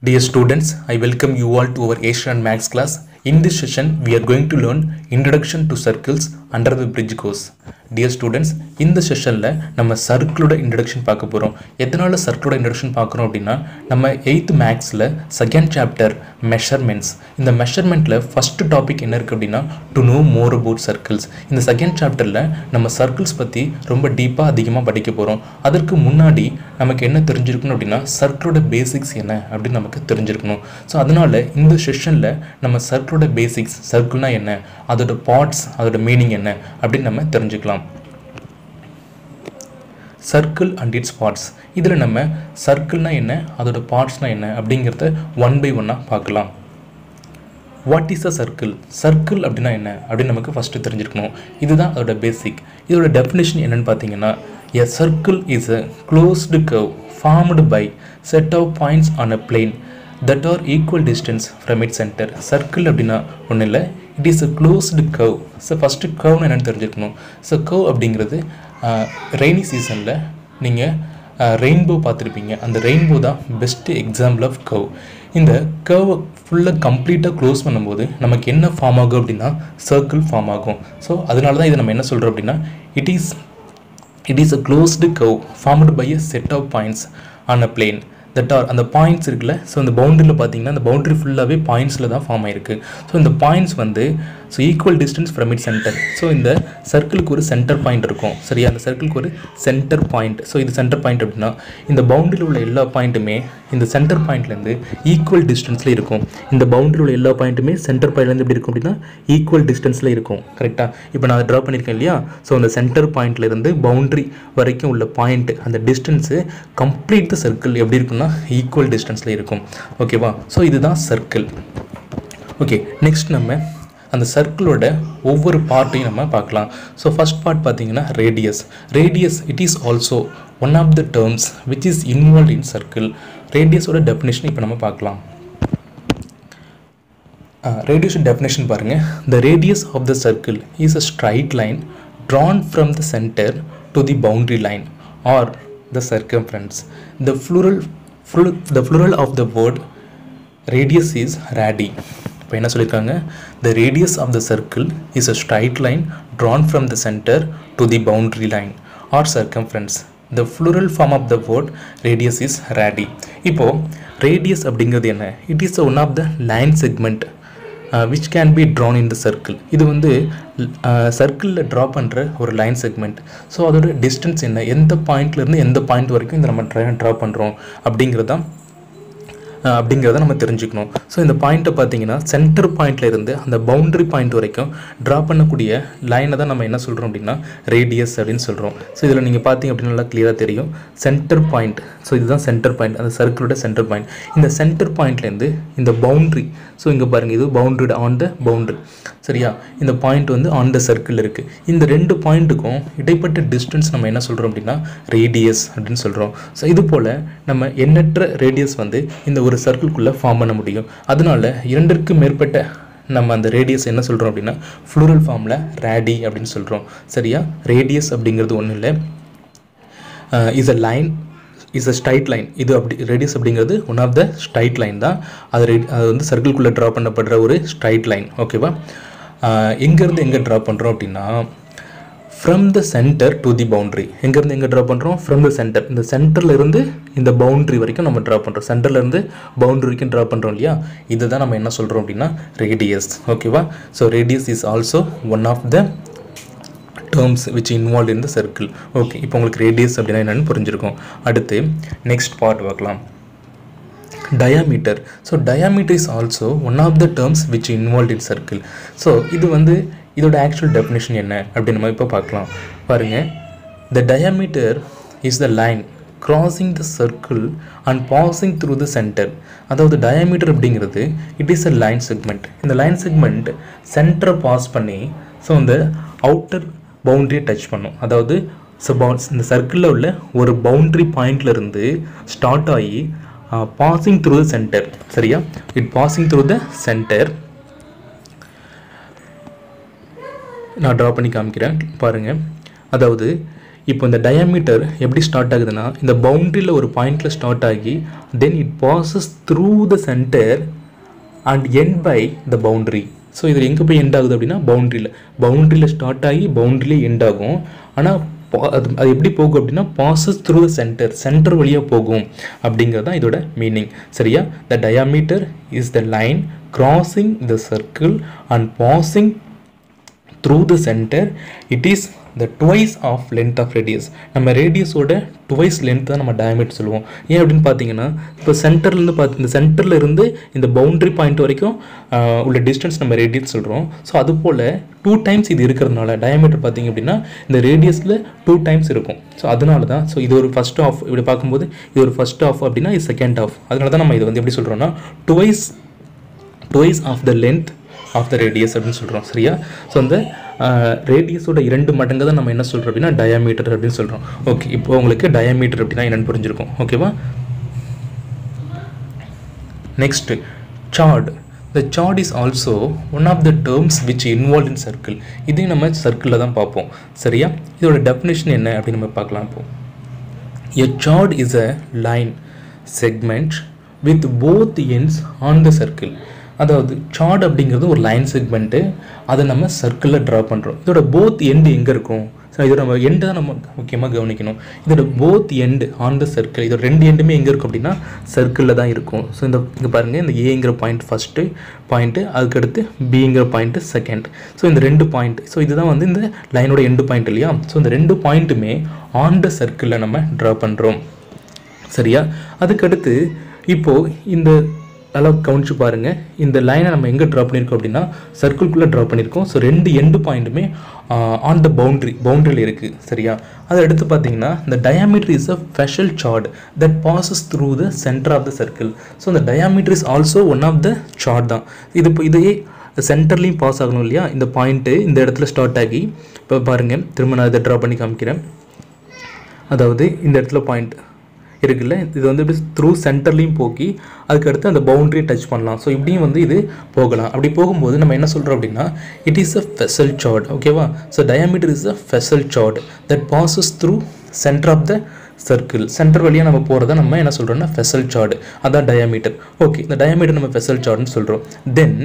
Dear students, I welcome you all to our Asian Maths class. In this session, we are going to learn Introduction to Circles under the Bridge course. Dear students, இந்த செஷனில் நம்ம சர்க்கிளோட introduction பார்க்க போகிறோம் எதனால் சர்க்கிளோட introduction பார்க்குறோம் அப்படின்னா நம்ம eighth மேக்ஸில் செகண்ட் சாப்டர் மெஷர்மெண்ட்ஸ் இந்த மெஷர்மெண்ட்டில் ஃபஸ்ட்டு டாபிக் என்ன இருக்குது அப்படின்னா to know more about circles இந்த செகண்ட் சாப்டரில் நம்ம சர்க்கிள்ஸ் பற்றி ரொம்ப டீப்பாக அதிகமாக படிக்க போகிறோம் அதற்கு முன்னாடி நமக்கு என்ன தெரிஞ்சிருக்கணும் அப்படின்னா சர்க்கிளோட பேசிக்ஸ் என்ன அப்படின்னு நமக்கு தெரிஞ்சிருக்கணும் ஸோ அதனால் இந்த செஷனில் நம்ம சர்க்கிளோட பேசிக்ஸ் சர்க்கிள்னா என்ன அதோட பார்ட்ஸ் அதோட மீனிங் என்ன அப்படின்னு நம்ம தெரிஞ்சுக்கலாம் சர்க்கிள் அண்ட் இட்ஸ் பார்ட்ஸ் இதில் நம்ம சர்க்கிள்னா என்ன அதோட பார்ட்ஸ்னா என்ன அப்படிங்கிறத ஒன் பை ஒன்னாக பார்க்கலாம் what is a circle circle அப்படின்னா என்ன அப்படின்னு நமக்கு ஃபஸ்ட்டு தெரிஞ்சிருக்கணும் இதுதான் அதோட பேசிக் இதோட டெஃபினேஷன் என்னன்னு பார்த்தீங்கன்னா a circle is a closed curve formed by set of points on a plane that are equal distance from it centre circle அப்படின்னா ஒன்றும் இல்லை it is a closed curve so first கர்வ்னு என்னென்னு தெரிஞ்சுக்கணும் ஸோ கர்வ் அப்படிங்கிறது rainy சீசனில் நீங்கள் rainbow பார்த்துருப்பீங்க அந்த ரெயின்போ தான் பெஸ்ட்டு எக்ஸாம்பிள் ஆஃப் கர்வ் இந்த கர்வை ஃபுல்லாக கம்ப்ளீட்டாக க்ளோஸ் பண்ணும்போது நமக்கு என்ன ஃபார்ம் ஆகும் அப்படின்னா சர்க்கிள் ஃபார்ம் ஆகும் ஸோ அதனால தான் இதை நம்ம என்ன சொல்கிறோம் அப்படின்னா it is it is a closed curve formed by a set of points on a plane that are அந்த பாயிண்ட்ஸ் இருக்குல்ல ஸோ இந்த பவுண்டரியில் பார்த்தீங்கன்னா அந்த பவுண்டரி ஃபுல்லாகவே பாயிண்ட்ஸில் தான் ஃபார்ம் ஆயிருக்கு ஸோ இந்த பாயிண்ட்ஸ் வந்து so equal distance from it centre so இந்த சர்க்கிளுக்கு ஒரு சென்டர் பாயிண்ட் இருக்கும் சரியா அந்த சர்க்கிளுக்கு ஒரு சென்டர் பாயிண்ட் ஸோ இது சென்டர் பாயிண்ட் அப்படின்னா இந்த பவுண்டரியில் உள்ள எல்லா பாயிண்ட்டுமே இந்த சென்டர் பாயிண்ட்லேருந்து ஈக்குவல் டிஸ்டன்ஸில் இருக்கும் இந்த பவுண்டரியில் உள்ள எல்லா பாயிண்ட்டுமே சென்டர் பாயிண்ட்லேருந்து எப்படி இருக்கும் அப்படின்னா ஈக்குவல் டிஸ்டன்ஸில் இருக்கும் கரெக்டாக இப்போ நான் அதை ட்ரா பண்ணியிருக்கேன் இல்லையா ஸோ அந்த சென்டர் பாயிண்ட்லேருந்து பவுண்டரி வரைக்கும் உள்ள பாயிண்ட் அந்த டிஸ்டன்ஸு கம்ப்ளீட் த சர்க்கிள் எப்படி இருக்குன்னா ஈக்குவல் டிஸ்டன்ஸில் இருக்கும் ஓகேவா ஸோ இதுதான் சர்க்கிள் ஓகே நெக்ஸ்ட் நம்ம அந்த சர்க்கிளோட ஒவ்வொரு பார்ட்டையும் நம்ம பார்க்கலாம் ஸோ ஃபஸ்ட் பார்ட் பார்த்தீங்கன்னா radius radius it is also one of the terms which is involve in circle ரேடியஸோட டெஃபினேஷன் இப்போ நம்ம பார்க்கலாம் ரேடியஸ் டெஃபினேஷன் பாருங்கள் the radius of the circle is a straight line drawn from the centre to the boundary line or the circumference the plural the plural of the word radius is radii இப்போ என்ன சொல்லியிருக்காங்க the radius of the circle is a straight line drawn from the centre to the boundary line or circumference the plural form of the word radius is radii இப்போது radius அப்படிங்கிறது என்ன it is one of the line segment which can be drawn in the circle இது வந்து சர்க்கிளில் draw பண்ணுற ஒரு line segment so அதோட distance என்ன எந்த பாயிண்ட்லேருந்து எந்த பாயிண்ட் வரைக்கும் இந்த நம்ம ட்ரா ட்ரா பண்ணுறோம் அப்படிங்கிறது தான் அப்படிங்கிறத நம்ம தெரிஞ்சுக்கணும் ஸோ இந்த பாயிண்ட்டை பார்த்தீங்கன்னா சென்டர் பாயிண்ட்ல இருந்து அந்த பவுண்டரி பாயிண்ட் வரைக்கும் ட்ரா பண்ணக்கூடிய லைனை தான் நம்ம என்ன சொல்கிறோம் அப்படின்னா ரேடியஸ் அப்படின்னு சொல்கிறோம் ஸோ இதில் நீங்கள் பார்த்தீங்க அப்படின்னா நல்லா கிளியராக தெரியும் சென்டர் பாயிண்ட் ஸோ இதுதான் சென்டர் பாயிண்ட் அந்த சர்க்கிளோட சென்டர் பாயிண்ட் இந்த சென்டர் பாயிண்ட்லேருந்து இந்த பவுண்ட்ரி ஸோ இங்கே பாருங்கள் இது பவுண்ட்ரிட் ஆன் த பவுண்ட்ரி சரியா இந்த பாயிண்ட் வந்து ஆன் த சர்க்கிள் இருக்குது இந்த ரெண்டு பாயிண்ட்டுக்கும் இடைப்பட்ட டிஸ்டன்ஸ் நம்ம என்ன சொல்கிறோம் அப்படின்னா ரேடியஸ் அப்படின்னு சொல்கிறோம் ஸோ இது போல் நம்ம எண்ணற்ற ரேடியஸ் வந்து இந்த ஒரு சர்க்கிள்குள்ளே ஃபார்ம் பண்ண முடியும் அதனால இரண்டிற்கு மேற்பட்ட நம்ம அந்த ரேடியஸ் என்ன சொல்கிறோம் அப்படின்னா ஃப்ளூரல் ஃபார்மில் ரேடி அப்படின்னு சொல்கிறோம் சரியா ரேடியஸ் அப்படிங்கிறது ஒன்றும் இல்லை is a line is a straight line இது அப்படி ரேடியஸ் அப்படிங்கிறது one of the straight line தான் அது ரே அது வந்து சர்க்கிள்குள்ளே ட்ரா பண்ணப்படுற ஒரு ஸ்ட்ரைட் லைன் ஓகேவா எங்கேருந்து எங்கே ட்ரா பண்ணுறோம் அப்படின்னா from the centre to the boundary எங்கேருந்து எங்கே ட்ரா பண்ணுறோம் ஃப்ரம் த சென்டர் இந்த சென்டரில் இருந்து இந்த பவுண்ட்ரி வரைக்கும் நம்ம ட்ரா பண்ணுறோம் சென்டர்லேருந்து பவுண்ட்ரி வரைக்கும் ட்ரா பண்ணுறோம் இல்லையா இதை தான் நம்ம என்ன சொல்கிறோம் அப்படின்னா ரேடியஸ் ஓகேவா so radius is also one of the terms which involve in the circle okay இப்போ உங்களுக்கு ரேடியஸ் அப்படின்னா என்னென்னு புரிஞ்சிருக்கும் அடுத்து நெக்ஸ்ட் பார்ட் பார்க்கலாம் diameter so diameter is also one of the terms which involve in circle so இது வந்து இதோட ஆக்சுவல் டெஃபினேஷன் என்ன அப்படின்னு நம்ம இப்போ பார்க்கலாம் பாருங்கள் the diameter is the line crossing the circle and passing through the centre அதாவது டயாமீட்டர் அப்படிங்கிறது it is a line segment இந்த லைன் செக்மெண்ட் சென்டரை பாஸ் பண்ணி ஸோ இந்த அவுட்டர் பவுண்ட்ரியை டச் பண்ணும் அதாவது இந்த சர்க்கிளில் உள்ள ஒரு பவுண்ட்ரி பாயிண்ட்லேருந்து ஸ்டார்ட் ஆகி பாசிங் த்ரூ த சென்டர் சரியா it passing through the centre நான் ட்ரா பண்ணி காமிக்கிறேன் பாருங்கள் அதாவது இப்போ இந்த டயாமீட்டர் எப்படி ஸ்டார்ட் ஆகுதுன்னா இந்த பவுண்ட்ரியில் ஒரு பாயிண்டில் ஸ்டார்ட் ஆகி then it passes through the centre and end by the boundary so இதில் எங்கே போய் எண்ட் ஆகுது அப்படின்னா பவுண்ட்ரியில் பவுண்ட்ரியில் ஸ்டார்ட் ஆகி பவுண்ட்ரிலே எண்ட் ஆகும் ஆனால் அது அது எப்படி போகும் அப்படின்னா passes through the centre centre வழியாக போகும் அப்படிங்கிறது தான் இதோட மீனிங் சரியா the diameter is the line crossing the circle and passing through the centre it is the twice of length of radius நம்ம ரேடியஸோட டுவைஸ் லென்த் தான் நம்ம டயமீட்டர் சொல்லுவோம் ஏன் அப்படின்னு பார்த்தீங்கன்னா இப்போ சென்டர்லேருந்து பார்த்து இந்த சென்டரில் இருந்து இந்த பவுண்டரி பாயிண்ட் வரைக்கும் ஆஹ், உள்ள டிஸ்டன்ஸ் நம்ம ரேடியஸ் சொல்கிறோம் ஸோ அது போல் டூ டைம்ஸ் இது இருக்கிறதுனால டயமீட்டர் பார்த்தீங்க அப்படின்னா இந்த ரேடியஸில் டூ டைம்ஸ் இருக்கும் ஸோ அதனால தான் ஸோ இது ஒரு ஃபஸ்ட் ஆஃப் இப்படி பார்க்கும்போது இது ஒரு ஃபஸ்ட் ஆஃப் அப்படின்னா இது செகண்ட் ஆஃப் அதனால தான் நம்ம இது வந்து எப்படி சொல்கிறோம்னா twice twice of the length of the radius அப்படின்னு சொல்கிறோம் சரியா ஸோ அந்த ரேடியஸோட இரண்டு மடங்கு தான் நம்ம என்ன சொல்கிறோம் அப்படின்னா டயாமீட்டர் அப்படின்னு சொல்கிறோம் ஓகே இப்போ உங்களுக்கு டயாமீட்டர் அப்படின்னா என்னென்னு புரிஞ்சிருக்கும் ஓகேவா next chord the chord is also one of the terms which involve in circle இதையும் நம்ம சர்க்கிளில் தான் பார்ப்போம் சரியா இதோட டெஃபினேஷன் என்ன அப்படின்னு நம்ம பார்க்கலாம் இப்போ A chord is a line segment with both ends on the circle அதாவது சார்ட் அப்படிங்கிறது ஒரு லைன் செக்மெண்ட்டு அதை நம்ம சர்க்கிளில் ட்ரா பண்ணுறோம் இதோட போத் எண்டு எங்கே இருக்கும் ஸோ இதோட நம்ம எண்டு தான் நம்ம முக்கியமாக கவனிக்கணும் இதோட both end on the circle இதோட ரெண்டு எண்டுமே எங்கே இருக்கும் அப்படின்னா சர்க்கிளில் தான் இருக்கும் ஸோ இந்த இங்கே பாருங்கள் இந்த ஏங்கிற பாயிண்ட் ஃபஸ்ட்டு பாயிண்ட்டு அதுக்கடுத்து பிங்கிற பாயிண்ட்டு செகண்ட் ஸோ இந்த ரெண்டு பாயிண்ட் ஸோ இதுதான் வந்து இந்த லைனோட எண்டு பாயிண்ட் இல்லையா ஸோ இந்த ரெண்டு பாயிண்ட்டுமே ஆன் த சர்க்கிளில் நம்ம ட்ரா பண்ணுறோம் சரியா அதுக்கடுத்து இப்போது இந்த நல்லா கவனிச்சு பாருங்க இந்த லைனை நம்ம எங்கே ட்ரா பண்ணியிருக்கோம் அப்படின்னா சர்க்கிள்குள்ளே ட்ரா பண்ணியிருக்கோம் ஸோ ரெண்டு எண்டு பாயிண்ட்டுமே ஆன் த பவுண்ட்ரி பவுண்ட்ரியில் இருக்குது சரியா அதை எடுத்து பார்த்தீங்கன்னா இந்த diameter is a special chord that passes through the centre of the circle so இந்த diameter is also one of the chord தான் இது இப்போ இதையே சென்டர்லேயும் பாஸ் ஆகணும் இல்லையா இந்த பாயிண்ட்டு இந்த இடத்துல ஸ்டார்ட் ஆகி இப்போ பாருங்கள் திரும்ப நான் இதை ட்ரா பண்ணி காமிக்கிறேன் அதாவது இந்த இடத்துல பாயிண்ட் இருக்குல்ல இது வந்து இப்படி த்ரூ சென்டர்லையும் போக்கி அதுக்கடுத்து அந்த பவுண்டரியை டச் பண்ணலாம் ஸோ இப்படியும் வந்து இது போகலாம் அப்படி போகும்போது நம்ம என்ன சொல்கிறோம் அப்படின்னா it is a special chord ஓகேவா so diameter is a special chord that passes through centre of the circle centre வழியாக நம்ம போகிறத நம்ம என்ன சொல்கிறோம்னா ஃபெசல் சார்ட் அதான் டயாமீட்டர் ஓகே இந்த டயாமீட்டர் நம்ம ஃபெசல் சார்ட்னு சொல்கிறோம் then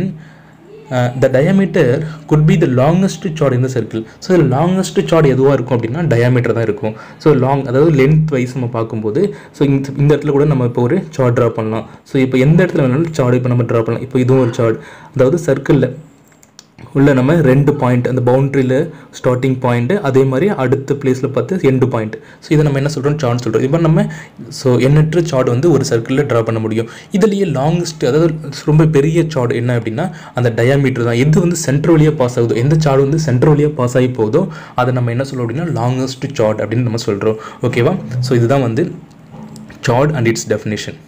the diameter could be the longest chord இந்த சர்க்கிள் ஸோ இதில் லாங்கஸ்ட் சார்ட் எதுவாக இருக்கும் அப்படின்னா டயாமீட்டர் தான் இருக்கும் ஸோ லாங் அதாவது லென்த் வைஸ் நம்ம பார்க்கும்போது ஸோ இந்த இந்த இடத்துல கூட நம்ம இப்போ ஒரு சார்ட் ட்ரா பண்ணலாம் ஸோ இப்போ எந்த இடத்துல வேணாலும் சார்ட் இப்போ நம்ம ட்ரா பண்ணலாம் இப்போ இதுவும் ஒரு சார்ட் அதாவது சர்க்கிளில் உள்ள நம்ம ரெண்டு பாயிண்ட் அந்த பவுண்டரியில் ஸ்டார்டிங் பாயிண்ட் அதே மாதிரி அடுத்த பிளேஸில் பார்த்து எண்டு பாயிண்ட் ஸோ இதை நம்ம என்ன சொல்கிறோம் சார்ட் சொல்கிறோம் இப்போ நம்ம ஸோ எண்ணற்ற சார்ட் வந்து ஒரு சர்க்கிளில் ட்ரா பண்ண முடியும் இதுலேயே லாங்கஸ்ட் அதாவது ரொம்ப பெரிய சார்ட் என்ன அப்படின்னா அந்த டயாமீட்டர் தான் எது வந்து சென்டர் வழியாக பாஸ் ஆகுதோ எந்த சார்ட் வந்து சென்டர் வழியாக பாஸ் ஆகி போகுதோ அதை நம்ம என்ன சொல்லுவோம் அப்படின்னா லாங்கஸ்ட் சார்ட் அப்படின்னு நம்ம சொல்கிறோம் ஓகேவா ஸோ இதுதான் வந்து chord and its definition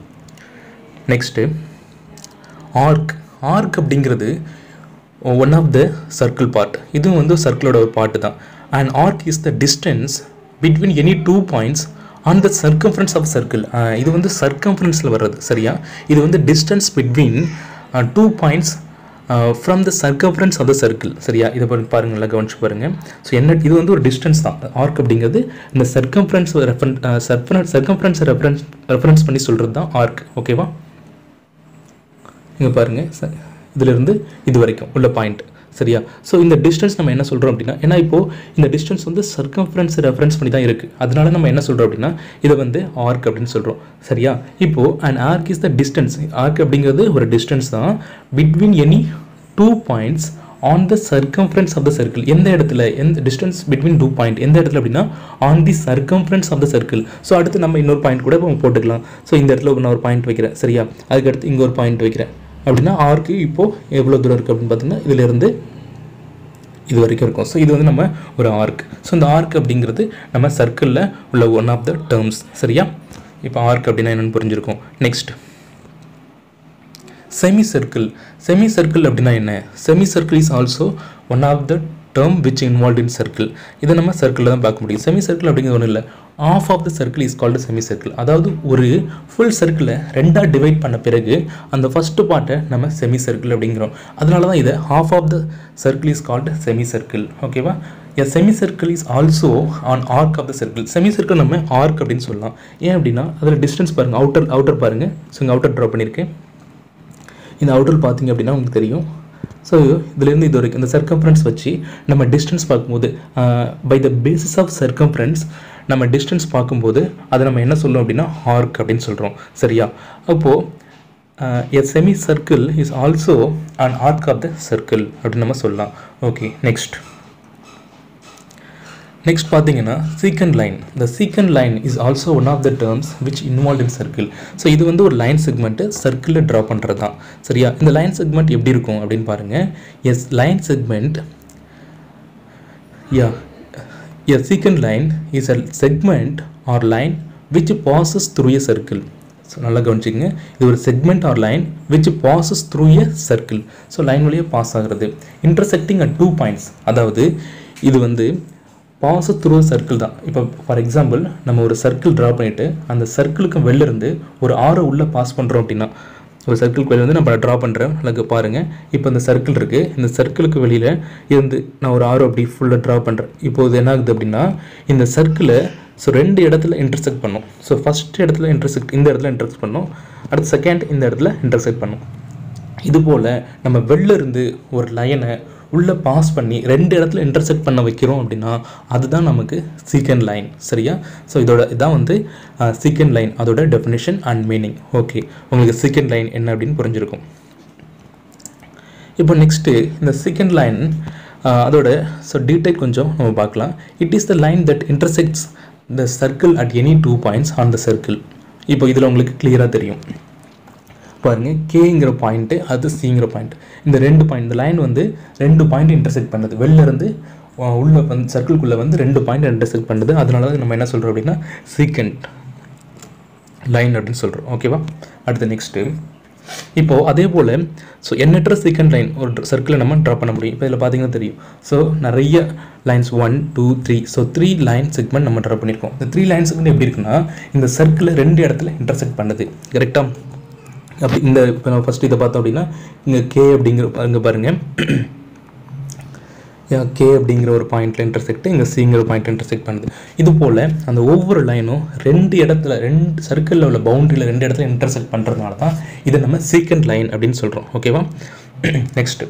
next arc arc அப்படிங்கிறது one of the circle part இதுவும் வந்து சர்க்கிளோட ஒரு பார்ட்டு தான் and arc is the distance between any two points on the circumference of circle இது வந்து சர்க்கம்ஃபரன்ஸில் வர்றது சரியா இது வந்து distance between two points from the circumference of the circle சரியா இதை பாருங்க பாருங்க நல்லா கவனிச்சு பாருங்க ஸோ என்ன இது வந்து ஒரு டிஸ்டன்ஸ் தான் ஆர்க் அப்படிங்கிறது இந்த சர்க்கம்ஃபரன்ஸ் ரெஃபரன் சர்ஃபரன்ஸ் சர்க்கம்ஃபரன்ஸை ரெஃபரன்ஸ் ரெஃபரன்ஸ் பண்ணி சொல்கிறது தான் ஆர்க் ஓகேவா இங்கே பாருங்கள் ச- இதிலிருந்து இது வரைக்கும் உள்ள பாயிண்ட் சரியா ஸோ இந்த டிஸ்டன்ஸ் நம்ம என்ன சொல்கிறோம் அப்படின்னா ஏன்னா இப்போது இந்த டிஸ்டன்ஸ் வந்து சர்க்கம்ஃபரன்ஸ் ரெஃபரன்ஸ் பண்ணி தான் இருக்குது அதனால நம்ம என்ன சொல்கிறோம் அப்படின்னா இதை வந்து ஆர்க் அப்படின்னு சொல்கிறோம் சரியா இப்போது and arc is the distance arc அப்படிங்கிறது ஒரு டிஸ்டன்ஸ் தான் between any two points on the circumference of the circle எந்த இடத்துல எந்த டிஸ்டன்ஸ் பிட்வீன் டூ பாயிண்ட் எந்த இடத்துல அப்படின்னா on the circumference of the circle so அடுத்து நம்ம இன்னொரு பாயிண்ட் கூட இப்போ போட்டுக்கலாம் ஸோ இந்த இடத்துல நான் ஒரு பாயிண்ட் வைக்கிறேன் சரியா அதுக்கடுத்து இங்கே ஒரு பாயிண்ட் வைக்கிறேன் அப்படின்னா ஆர்க்கு இப்போது எவ்வளோ தூரம் இருக்குது அப்படின்னு பார்த்தீங்கன்னா இதிலிருந்து இது வரைக்கும் இருக்கும் ஸோ இது வந்து நம்ம ஒரு ஆர்க் ஸோ இந்த ஆர்க் அப்படிங்கிறது நம்ம சர்க்கிளில் உள்ள ஒன் ஆஃப் த டேர்ம்ஸ் சரியா இப்போ ஆர்க் அப்படின்னா என்னென்னு புரிஞ்சிருக்கும் next semicircle semicircle அப்படின்னா என்ன semicircle is also one of the term which involved in circle இதை நம்ம சர்க்கிளில் தான் பார்க்க முடியும் செமி சர்க்கிள் அப்படிங்கிறது ஒன்றும் இல்லை half of the circle is called semicircle அதாவது ஒரு ஃபுல் சர்க்கிளை ரெண்டாக டிவைட் பண்ண பிறகு அந்த ஃபஸ்ட்டு பார்ட்டை நம்ம செமி சர்க்கிள் அப்படிங்கிறோம் அதனால தான் இதை half of the circle is called semicircle ஓகேவா a semicircle is also an arc of the circle semicircle நம்ம ஆர்க் அப்படின்னு சொல்லலாம் ஏன் அப்படின்னா அதில் டிஸ்டன்ஸ் பாருங்கள் அவுட்டர் அவுட்டர் பாருங்கள் ஸோ இங்கே அவுட்டர் ட்ரா பண்ணியிருக்கேன் இந்த அவுட்டர் பார்த்தீங்க அப்படின்னா உங்களுக்கு தெரியும் ஸோ இதுலேருந்து இது வரைக்கும் இந்த சர்க்கம்ஃபரன்ஸ் வச்சு நம்ம டிஸ்டன்ஸ் பார்க்கும்போது by the basis of circumference நம்ம டிஸ்டன்ஸ் பார்க்கும்போது அதை நம்ம என்ன சொல்லுவோம் அப்படின்னா ஆர்க் அப்படின்னு சொல்கிறோம் சரியா அப்போது a semicircle is also an arc of the circle அப்படின்னு நம்ம சொல்லலாம் ஓகே நெக்ஸ்ட் நெக்ஸ்ட் பார்த்தீங்கன்னா secant line the secant line is also one of the terms which involve in circle so இது வந்து ஒரு லைன் செக்மெண்ட்டு சர்க்கிளில் draw பண்ணுறது தான் சரியா இந்த லைன் செக்மெண்ட் எப்படி இருக்கும் அப்படின்னு பாருங்கள் as line segment yeah a secant line is a segment or line which passes through a circle so நல்லா கவனிச்சிங்க இது ஒரு segment or line which passes through a circle so line வழியாக பாஸ் ஆகிறது இன்டர்செக்டிங் அட் டூ பாயிண்ட்ஸ் அதாவது இது வந்து pass through circle தான் இப்போ ஃபார் எக்ஸாம்பிள் நம்ம ஒரு சர்க்கிள் ட்ரா பண்ணிவிட்டு அந்த சர்க்கிளுக்கு வெளில இருந்து ஒரு ஆறு உள்ளே பாஸ் பண்ணுறோம் அப்படின்னா ஒரு சர்க்கிளுக்கு வெளியே வந்து நம்ம ட்ரா பண்ணுறேன் எனக்கு பாருங்கள் இப்போ இந்த சர்க்கிள் இருக்குது இந்த சர்க்கிளுக்கு வெளியில் இருந்து நான் ஒரு ஆரோ அப்படி ஃபுல்லாக ட்ரா பண்ணுறேன் இப்போ இது என்ன ஆகுது அப்படின்னா இந்த சர்க்கிளை ஸோ ரெண்டு இடத்துல இன்டர்செக்ட் பண்ணும் ஸோ ஃபஸ்ட் இடத்துல இன்டர்செக்ட் இந்த இடத்துல இன்டர்செக்ட் பண்ணும் அடுத்து செகண்ட் இந்த இடத்துல இன்டர்செக்ட் பண்ணும் இது போல் நம்ம வெளில இருந்து ஒரு லைனை உள்ளே பாஸ் பண்ணி ரெண்டு இடத்துல இன்டர்செக்ட் பண்ண வைக்கிறோம் அப்படின்னா அதுதான் நமக்கு சீக்கண்ட் லைன் சரியா ஸோ இதோட இதான் வந்து சீக்கண்ட் லைன் அதோட டெஃபினேஷன் அண்ட் மீனிங் ஓகே உங்களுக்கு சீக்கண்ட் லைன் என்ன அப்படின்னு புரிஞ்சிருக்கும் இப்போ நெக்ஸ்ட்டு இந்த செகண்ட் லைன் அதோட ஸோ டீட்டெயில் கொஞ்சம் நம்ம பார்க்கலாம் it is the line that intersects the circle at any two points on the circle இப்போ இதில் உங்களுக்கு கிளியராக தெரியும் பாருங்கள் கேங்கிற பாயிண்ட்டு அது சிங்கிற பாயிண்ட் இந்த ரெண்டு பாயிண்ட் இந்த லைன் வந்து ரெண்டு பாயிண்ட் இன்டர்செக்ட் பண்ணுது வெளில இருந்து அஹ், உள்ள வந்து சர்க்கிள்குள்ளே வந்து ரெண்டு பாயிண்ட் இன்டர்செக்ட் பண்ணுது அதனால தான் நம்ம என்ன சொல்கிறோம் அப்படின்னா சீக்கண்ட் லைன் அப்படின்னு சொல்கிறோம் ஓகேவா அடுத்து நெக்ஸ்ட்டு இப்போது அதே போல் ஸோ எண்ணற்ற செகண்ட் லைன் ஒரு சர்க்கிளை நம்ம ட்ரா பண்ண முடியும் இப்போ இதில் பார்த்தீங்கன்னா தெரியும் ஸோ நிறைய lines one two three so three line segment நம்ம ட்ரா பண்ணியிருக்கோம் இந்த த்ரீ லைன் செக்மெண்ட் எப்படி இருக்குன்னா இந்த சர்க்கிளை ரெண்டு இடத்துல இன்டர்செக்ட் பண்ணுது கரெக்டாக அப்படி இந்த இப்போ நம்ம ஃபஸ்ட் இதை பார்த்தோம் அப்படின்னா இங்கே கே அப்படிங்கிற இங்கே பாருங்கள் கே அப்படிங்கிற ஒரு பாயிண்ட்ல இன்டர்செக்ட் இங்கே சிங்கிற பாயிண்ட் இன்டர்செக்ட் பண்ணுது இது போல் அந்த ஒவ்வொரு லைனும் ரெண்டு இடத்துல ரெண்டு சர்க்கிளில் உள்ள பவுண்டரியில் ரெண்டு இடத்துல இன்டர்செக்ட் பண்ணுறதுனால தான் இதை நம்ம சீக்கண்ட் லைன் அப்படின்னு சொல்கிறோம் ஓகேவா next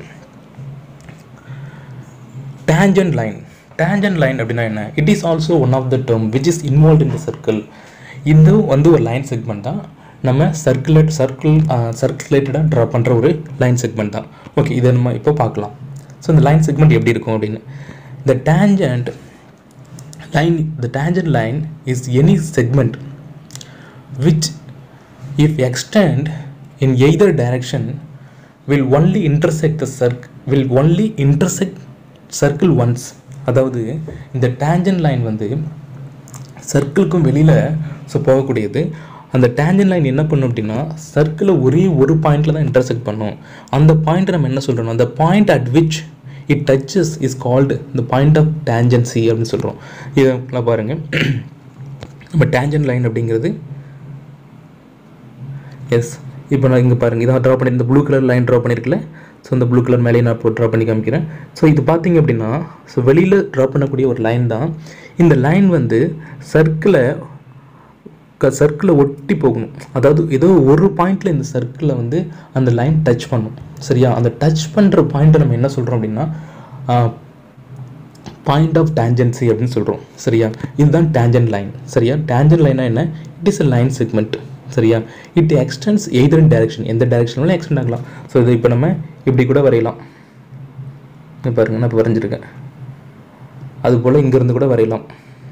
tangent line tangent line அப்படின்னா என்ன it is also one of the term which is involve in the circle இது வந்து ஒரு லைன் செக்மெண்ட் தான் நம்ம சர்க்குலேட் சர்க்கிள் சர்க்குலேட்டடாக ட்ரா பண்ணுற ஒரு லைன் செக்மெண்ட் தான் ஓகே இதை நம்ம இப்போ பார்க்கலாம் ஸோ இந்த லைன் செக்மெண்ட் எப்படி இருக்கும் அப்படின்னு the tangent line the tangent line is any segment which if extend in either direction will only intersect the circle will only intersect circle once அதாவது இந்த டேஞ்சன்ட் லைன் வந்து சர்க்கிளுக்கும் வெளியில் ஸோ போகக்கூடியது அந்த டேஞ்சன்ட் லைன் என்ன பண்ணும் அப்படின்னா சர்க்கிளை ஒரே ஒரு பாயிண்டில் தான் இன்டர்செக்ட் பண்ணும் அந்த பாயிண்ட்டை நம்ம என்ன சொல்கிறோம் அந்த point at which it touches is called the point of tangency அப்படின்னு சொல்கிறோம் இதெல்லாம் பாருங்கள் நம்ம டேஞ்சன்ட் லைன் அப்படிங்கிறது எஸ் இப்போ நான் இங்கே பாருங்கள் இதான் ட்ரா பண்ணி இந்த ப்ளூ கலர் லைன் ட்ரா பண்ணியிருக்கல ஸோ இந்த ப்ளூ கலர் மேலேயே நான் இப்போ ட்ரா பண்ணி காமிக்கிறேன் ஸோ இது பார்த்தீங்க அப்படின்னா ஸோ வெளியில் ட்ரா பண்ணக்கூடிய ஒரு லைன் தான் இந்த லைன் வந்து சர்க்கிளை க சர்க்கிளை ஒட்டி போகணும் அதாவது ஏதோ ஒரு பாயிண்டில் இந்த சர்க்கிளை வந்து அந்த லைன் டச் பண்ணும் சரியா அந்த டச் பண்ணுற பாயிண்ட்டை நம்ம என்ன சொல்கிறோம் அப்படின்னா பாயிண்ட் ஆஃப் டேஞ்சன்சி அப்படின்னு சொல்கிறோம் சரியா இதுதான் டேஞ்சன்ட் லைன் சரியா டேஞ்சன்ட் லைனா என்ன it is a line segment சரியா it extends either in direction எந்த டைரக்ஷன்லாம் எக்ஸ்டெண்ட் ஆகலாம் ஸோ இது இப்போ நம்ம இப்படி கூட வரையலாம் இங்க பாருங்க நான் இப்போ வரைஞ்சிருக்கேன் அதுபோல் இங்கேருந்து கூட வரையலாம்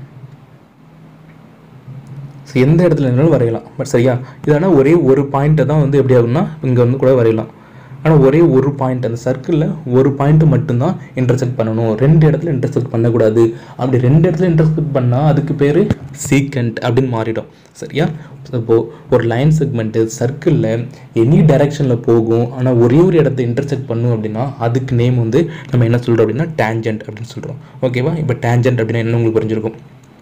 ஸோ எந்த இடத்துல இருந்தாலும் வரையலாம் பட் சரியா இதானா ஒரே ஒரு பாயிண்ட்டை தான் வந்து எப்படி ஆகும்னா இங்கே வந்து கூட வரையலாம் ஆனால் ஒரே ஒரு பாயிண்ட் அந்த சர்க்கிளில் ஒரு பாயிண்ட் மட்டும்தான் இன்டர்செக்ட் பண்ணணும் ரெண்டு இடத்துல இன்டர்செக்ட் பண்ணக்கூடாது அப்படி ரெண்டு இடத்துல இன்டர்செக்ட் பண்ணால் அதுக்கு பேர் சீக்கண்ட் அப்படின்னு மாறிடும் சரியா இப்போது ஒரு லைன் செக்மெண்ட்டு சர்க்கிளில் எனி டைரெக்ஷனில் போகும் ஆனால் ஒரே ஒரு இடத்த இன்டர்செக்ட் பண்ணும் அப்படின்னா அதுக்கு நேம் வந்து நம்ம என்ன சொல்கிறோம் அப்படின்னா டேஞ்சன்ட் அப்படின்னு சொல்கிறோம் ஓகேவா இப்போ டேஞ்சன்ட் அப்படின்னா என்ன உங்களுக்கு புரிஞ்சிருக்கும்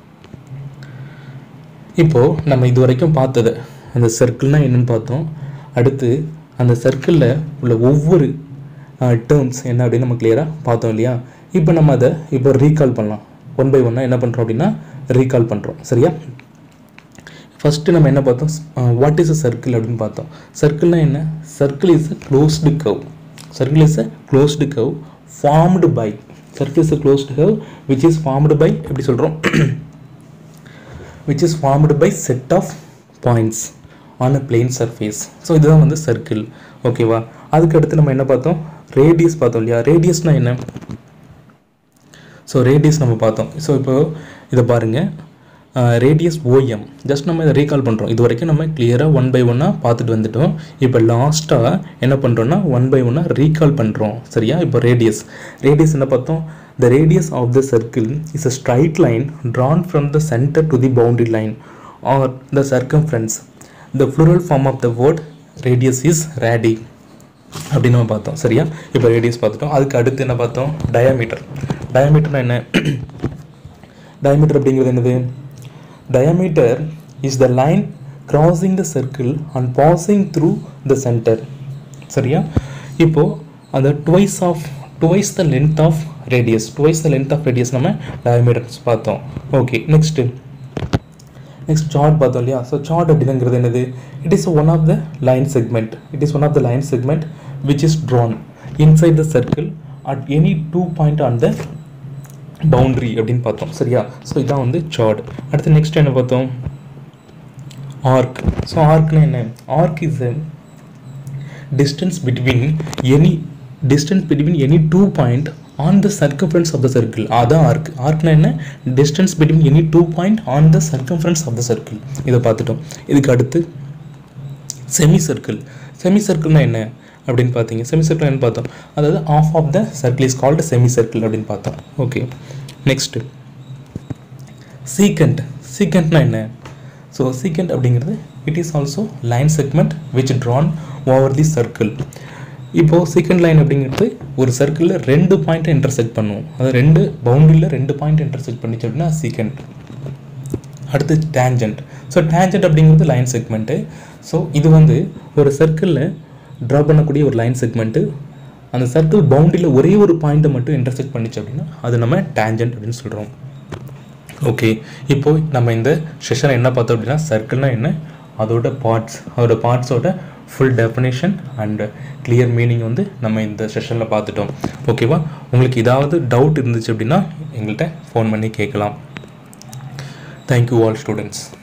இப்போது நம்ம இது வரைக்கும் பார்த்தது அந்த சர்க்கிள்னால் என்னன்னு பார்த்தோம் அடுத்து அந்த சர்க்கிளில் உள்ள ஒவ்வொரு டேர்ம்ஸ் என்ன அப்படின்னு நம்ம கிளியராக பார்த்தோம் இல்லையா இப்போ நம்ம அதை இப்போ ரீகால் பண்ணலாம் ஒன் பை ஒன்னாக என்ன பண்ணுறோம் அப்படின்னா ரீகால் பண்ணுறோம் சரியா ஃபஸ்ட்டு நம்ம என்ன பார்த்தோம் வாட் இஸ் அ சர்க்கிள் அப்படின்னு பார்த்தோம் சர்க்கிள்னா என்ன circle is a closed curve circle is a closed curve formed by circle is a closed curve which is formed by எப்படி சொல்கிறோம் which is formed by set of points on a plane surface so இதுதான் வந்து circle ஓகேவா அதுக்கு அடுத்து நம்ம என்ன பார்த்தோம் ரேடியஸ் பார்த்தோம் இல்லையா ரேடியஸ்னா என்ன ஸோ ரேடியஸ் நம்ம பார்த்தோம் ஸோ இப்போ இதை பாருங்கள் ரேடியஸ் ஓஎம் ஜஸ்ட் நம்ம இதை ரீகால் பண்ணுறோம் இது வரைக்கும் நம்ம கிளியராக ஒன் பை ஒன்னாக பார்த்துட்டு வந்துட்டோம் இப்போ லாஸ்ட்டாக என்ன பண்ணுறோன்னா ஒன் பை ஒன்னாக ரீகால் பண்ணுறோம் சரியா இப்போ ரேடியஸ் ரேடியஸ் என்ன பார்த்தோம் the radius of the circle is a straight line drawn from the centre to the boundary line or the circumference the plural form of the word radius is radii அப்படின்னு நம்ம பார்த்தோம் சரியா இப்போ radius பார்த்துட்டோம் அதுக்கு அடுத்து என்ன பார்த்தோம் டயாமீட்டர் டயாமீட்டர்னா என்ன டயாமீட்டர் அப்படிங்கிறது என்னது diameter is the line crossing the circle and passing through the centre சரியா இப்போ அந்த twice of twice the length of radius twice the length of radius நம்ம டயாமீட்டர்ஸ் பார்த்தோம் ஓகே நெக்ஸ்ட்டு நெக்ஸ்ட் சார்ட் பார்த்தோம் இல்லையா ஸோ சார்ட் அப்படிங்கிறது என்னது it is one of the line segment it is one of the line segment which is drawn inside the circle at any two point on the boundary அப்படின்னு பார்த்தோம் சரியா so இதான் வந்து chart அடுத்து next என்ன பார்த்தோம் ஆர்க் ஸோ ஆர்க்னா என்ன arc is a distance between any distance between any two point on the circumference of the circle அதான் ஆர்க் ஆர்க்னா என்ன distance between any two point on the circumference of the circle இதை பார்த்துட்டோம் இதுக்கு அடுத்து semi semicircle semi சர்க்கிள்னா என்ன அப்படின்னு பார்த்தீங்க செமி சர்க்கிள் என்ன பார்த்தோம் அதாவது half of the circle is called semicircle அப்படின்னு பார்த்தோம் ஓகே நெக்ஸ்ட்டு சீக்கண்ட் சீக்கண்ட்னா என்ன ஸோ சீக்கண்ட் அப்படிங்கிறது it is also line segment which drawn over the circle இப்போது செகண்ட் லைன் அப்படிங்கிறது ஒரு சர்க்கிளில் ரெண்டு பாயிண்ட்டை இன்டர்செக்ட் பண்ணுவோம் அது ரெண்டு பவுண்டரியில் ரெண்டு பாயிண்ட் இன்டர்செக்ட் பண்ணிச்சு அப்படின்னா சீக்கண்ட் அடுத்து டேஞ்சன்ட் ஸோ டேஞ்சன்ட் அப்படிங்கிறது லைன் செக்மெண்ட்டு ஸோ இது வந்து ஒரு சர்க்கிளில் ட்ரா பண்ணக்கூடிய ஒரு லைன் செக்மெண்ட்டு அந்த சர்க்கிள் பவுண்டரியில் ஒரே ஒரு பாயிண்ட்டை மட்டும் இன்டர்செக்ட் பண்ணிச்சு அப்படின்னா அது நம்ம டேஞ்சன்ட் அப்படின்னு சொல்கிறோம் ஓகே இப்போ நம்ம இந்த செஷனை என்ன பார்த்தோம் அப்படின்னா சர்க்கிள்னா என்ன அதோட பார்ட்ஸ் அதோட பார்ட்ஸோட full definition and clear meaning வந்து நம்ம இந்த செஷனில் பார்த்துட்டோம் ஓகேவா உங்களுக்கு ஏதாவது டவுட் இருந்துச்சு அப்படின்னா எங்கள்கிட்ட ஃபோன் பண்ணி கேட்கலாம் தேங்க்யூ ஆல் ஸ்டூடெண்ட்ஸ்